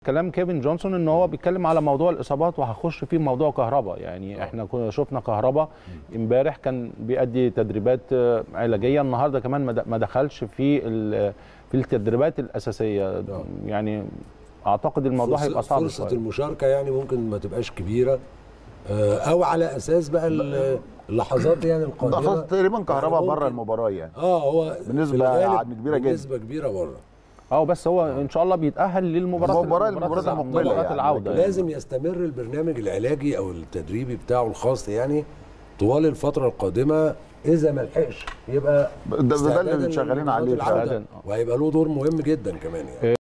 كلام كيفن جونسون ان هو بيتكلم على موضوع الاصابات وهخش فيه موضوع كهرباء يعني آه. احنا كنا شفنا كهرباء امبارح كان بيأدي تدريبات آه، علاجيه النهارده كمان ما د- ما دخلش في ال- في التدريبات الاساسيه يعني اعتقد الموضوع فرصة- هيبقى صعب فرصه شويه المشاركه يعني ممكن ما تبقاش كبيره آه، او على اساس بقى ال- اللحظات يعني ده القادمه خلاص تقريبا كهرباء يعني بره ممكن- المباراه يعني اه هو بنسبة في الغالب عدد كبيرة جدا. بنسبه كبيره بره اه بس هو ان شاء الله بيتاهل للمباراه المباراة- المباراة المقبلة مباراه يعني. العوده لازم يستمر البرنامج العلاجي او التدريبي بتاعه الخاص يعني طوال الفتره القادمه اذا ما لحقش يبقى ده- ده اللي استعدادا شغالين لمباراة عليه العودة. فعلا. وهيبقى له دور مهم جدا كمان يعني